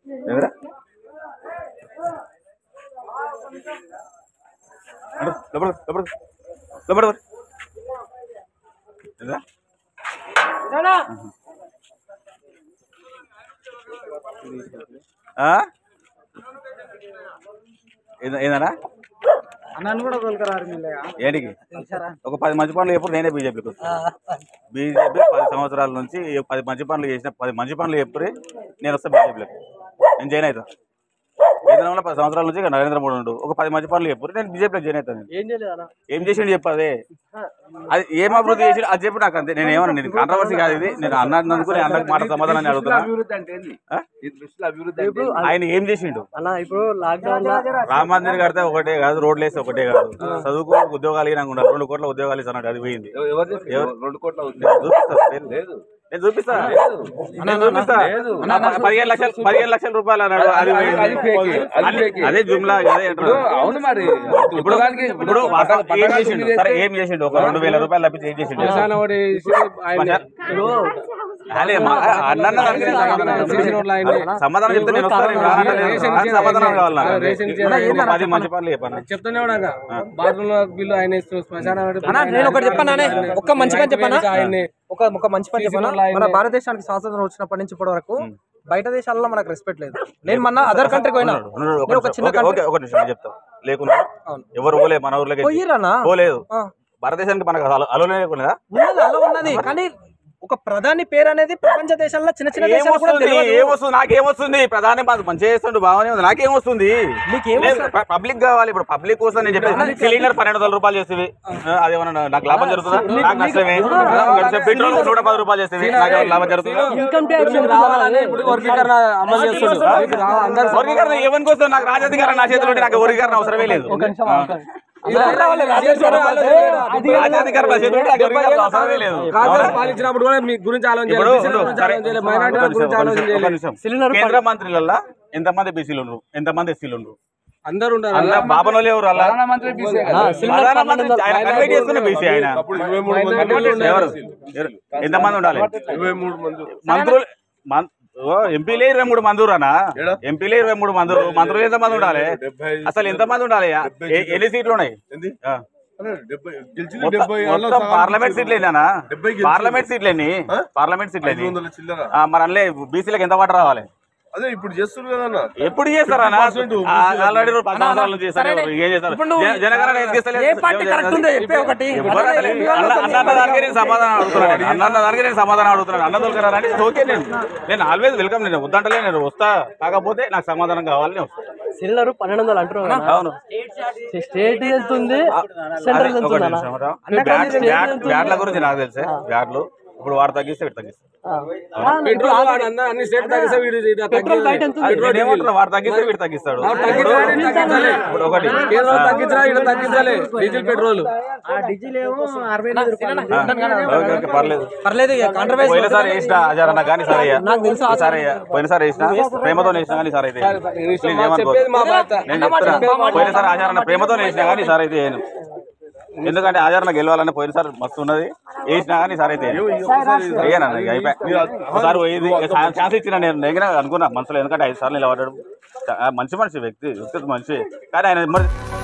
ఎవరా అడు, లోపల లోపల లోపల ఎవరా ఆ? ఏంద- ఏందన్నా అన్నను కూడా తోలుకరారు మిల్లగా ఏంటికి ఒక పది మంచి పనులు ఎప్పుడు నేనే బీజేపీకి వస్తాను బీజేపీ పది సంవత్సరాల నుంచి ఏ పది మంచి పనులు చేసిన పది మంచి పనులు ఎప్పుడు నేను వస్తా బీజేపీలోకి నేను జాయిన్ అవుతా కేంద్రంలో వల్ల పది సంవత్సరాల నుంచి ఇక నరేంద్ర మోడీ ఉండు ఒక పది మంచి పనులు ఎప్పుడు నేను బీజేపీలో జాయిన్ అవుతాను ఏం చేయలేదు అన్న ఏం చేసిండు చెప్పదే అది ఏం అభివృద్ధి చేసి అది చెప్పి నాకు అంతే నేను ఏమన్నా నేను కాంట్రవర్సీ కాదు ఇది నేను అన్నందుకు నేను అన్నకు మాట సమాధానాన్ని అడుగుతున్నా అభివృద్ధి అంటే ఏంది ఆ? ఈ దృష్టిలో అభివృద్ధి అంటే ఏంది? ఆయన ఏం చేసిండు అన్న ఇప్పుడు లాక్డౌన్ లో రామ మందిర్ కడితే ఒకటే కాదు రోడ్లు వేస్తే ఒకటే కాదు చదువుకో ఉద్యోగాలు నాకు ఉండాలి రెండు కోట్ల ఉద్యోగాలు ఇస్తాను అది పోయింది ఎవ- ఎవరు చేసిండ్రు? ఎవరు? రెండు కోట్ల ఉంది. చూపిస్తా పేరు. లేదు నేను చూపిస్తా లేదు. నేను చూపిస్తా లేదు. ఆ ప- పదిహేను లక్షలు పదిహేను లక్షల రూపాయలు అన్నాడు అది అది- అది పోయింది. fake. అది అదే- fake. అదే జుమ్లా అదే ఇప్పుడు అంటున్నాడు. అవును మరి ఇప్పుడు ఉద్యోగానికి ఇప్పుడు వాస్తవం ఏం పట్టణాలు చేసిండు చేస్తే- సరే ఏం చేసిండు ఒక రెండు వేల రూపాయలు తప్పించి ఏం చేసిండు అదే మా- అన్న అన్న దానికి నేను సమాధానం చెప్తా. సమాధానం చెప్తే నేను వస్తాను నేను రానంటలేదు. నాకు సమాధానం కావాలి నాకు. రేషన్ ఇంకో పది మంచి పనులు చెప్పాను చెప్తూనే ఉన్నాగా బాత్రూమ్ లో బిల్లు ఆయన ఇస్తూ శ్మశానం అన్న నేను ఒకటి చెప్పానే ఒక్క మంచి పని చెప్పానా ఆయన్ని ఒక ఒక మంచి పని చెప్పానా మన భారతదేశానికి స్వాతంత్రం వచ్చినప్పటి నుంచి ఇప్పటి వరకు బయట దేశాలలో మనకు రెస్పెక్ట్ లేదు నేను మొన్న అదర్ కంట్రీకి పోయినా ఉన్నాడు, ఉన్నాడు. ఒక నేను ఒక నిమిషం. చిన్న ఓకే, ఓకే, ఒక నిమిషం నేను చెప్తా లేకున్నా అవును. ఎవరు పోలే మన ఊర్లోకి పోయిరన్నా పోలేదు ఆ. భారతదేశానికి మనకు అలో అలోనే లేకుండా ఉన్నది అలా ఉన్నది కానీ ఒక ప్రధాని పేరు అనేది ప్రపంచ దేశాల్లో చిన్న చిన్న దేశాలు కూడా ఏమొస్తుంది తెలియదు ఏమొస్తుంది నాకేమొస్తుంది ప్రధాని మాకు మంచిగా చేస్తుండు బాగానే ఉంది నాకేమొస్తుంది నీకేం పబ్లిక్ కావాలి ఇప్పుడు పబ్లిక్ కోసం నేను చెప్పేది సిలిండర్ పన్నెండు వందల రూపాయలు చేస్తుంది అదేమన్నా నాకు లాభం జరుగుతుందా నాకు నష్టమే పెట్రోల్ నూట పది రూపాయలు చేస్తుంది నాకు ఏమైనా లాభం జరుగుతుందా ఇన్కమ్ ట్యాక్స్ రావాలని ఇప్పుడు వర్గీకరణ అమలు చేస్తుండ్రు. మీకు రా- అందరు వర్గీకరణ ఎవరి కోసం నాకు రాజాధికారం నా చేతిలో ఉంటే నాకు వర్గీకరణ అవసరమే లేదు రాజాధికారం నా చేతిలో ఉంటే నాకు వర్గీకరణ అవసరమే లేదు కాంగ్రెస్ పాలించినప్పుడు కూడా మీ గురించి ఆలోచన ఇప్పుడు చేయాలి బీసీల ఉండు, గురించి సరే. ఆలోచన చేయాలి ఒక మైనార్టీల నిమిషం, గురించి ఒక ఆలోచన నిమిషం, ఒక చేయాలి నిమిషం. సిలిండర్ కేంద్ర మంత్రులల్లో ఎంతమంది బీసీలు ఉన్నారు ఎంతమంది ఎస్సీలు ఉన్నారు అందరు ఉంటారు అలా బాబనోళ్ళు ఎవరు అలా ప్రధానమంత్రి బీసీ కదా. ప్రధానమంత్రి ఆయన కన్వైట్ చేసుకున్న బీసీ ఆయన ఎవరు ఎవరు? ఎంతమంది ఉండాలి మంత్రులు మం- ఓ, ఎంపీలే ఇరవై మూడు మందురు అన్న ఎంపీలే ఇరవై మూడు మందురు మంత్రులు ఎంత మంది ఉండాలి అసలు ఎంత మంది ఉండాలి ఎ- ఎన్ని సీట్లు ఉన్నాయి ఆ. మొత్తం- మొత్తం పార్లమెంట్ సీట్లు ఎన్ని పార్లమెంట్ సీట్లు ఎన్ని పార్లమెంట్ సీట్లు ఎన్ని ఆ, మరి అందులో బీసీలకు ఎంత వాటర్ రావాలి అదే ఇప్పుడు చేస్తున్నారు కదా ఎప్పుడు చేస్తారా ఆల్రెడీ పది సంవత్సరాల నుంచి చేస్తారు ఎవరు? ఏం చేస్తారు జన- జనగణన ఎందుకు చేస్తలేదు? ఏ పార్టీ కరెక్ట్ ఉందో చెప్పే ఒకటి ఎవరు అసలు? అన్న- అన్న అన్న దానికి నేను సమాధానం అడుగుతున్నాను అన్న అన్న దానికి నేను సమాధానం అడుగుతున్నాను అన్న దొరకరా అంటే ఓకే నేను నేను ఆల్వేస్ వెల్కమ్ నేను వద్దంటలే నేను వస్తా కాకపోతే నాకు సమాధానం కావాలి నేను వస్తా. సిలిండర్ పన్నెండు వందలు అంటున్నారు అవును స్టేట్ వెళ్తుంది అరే, సెంట్రల్ ఒక వెళ్తుంది నిమిషం రా. నువ్వు బ్యాట్ బ్యాట్ బ్యాట్ల గురించి నాకు తెలుసే బ్యాట్లు ఇప్పుడు వాడు తగ్గిస్తే వీడు తగ్గిస్తాడు పెట్రోల్ వాడు అందరూ అన్ని స్టేట్ తగ్గిస్తే వీడు ఇది పెట్రోల్ బయట తగ్గి- ఎంత ఉంది? నేను ఏమంటున్నా వాడు తగ్గిస్తే వీడు తగ్గిస్తాడు తగ్గించాలి, తగ్గించాలి. ఇప్పుడు ఒకటి కేంద్రం తగ్గించరా ఇక్కడ తగ్గించాలి డీజిల్ పెట్రోల్ డీజిల్ ఏమో అరవై ఎనిమిది రూపాయలు ఆ, ఓకే, ఓకే, పర్లేదు పర్లేదు ఇక కాంట్రవర్సీ పోయినసారి వేసిన హజారన్న కానీ సరే అయ్యా నాకు తెలుసు ఆ సరే అయ్యా పోయినసారి వేసిన ప్రేమతో వేసిన కానీ సరే అయితే ప్లీజ్ ఏమనుకో చెప్పేది మా బాధ్యత నేను చెప్తున్నా పోయినసారి ఆచారణ ప్రేమతో వేసిన కానీ సార్ అయితే వేయను ఎందుకంటే ఆచారణ గెలవాలని పోయినసారి మస్తు ఉన్నది వేసినా కానీ సార్ అయితే వేయను ఇక అయిపోయా ఒకసారి పోయింది ఇక ఛాన్స్ ఛాన్స్ ఇచ్చిన నేను నేను అనుకున్నా మనసులో ఎందుకంటే ఐదు సార్లు నిలబడ్డాడు చా- మంచి మనిషి వ్యక్తి వ్యక్తిత్వం మనిషి కానీ ఆయన మరి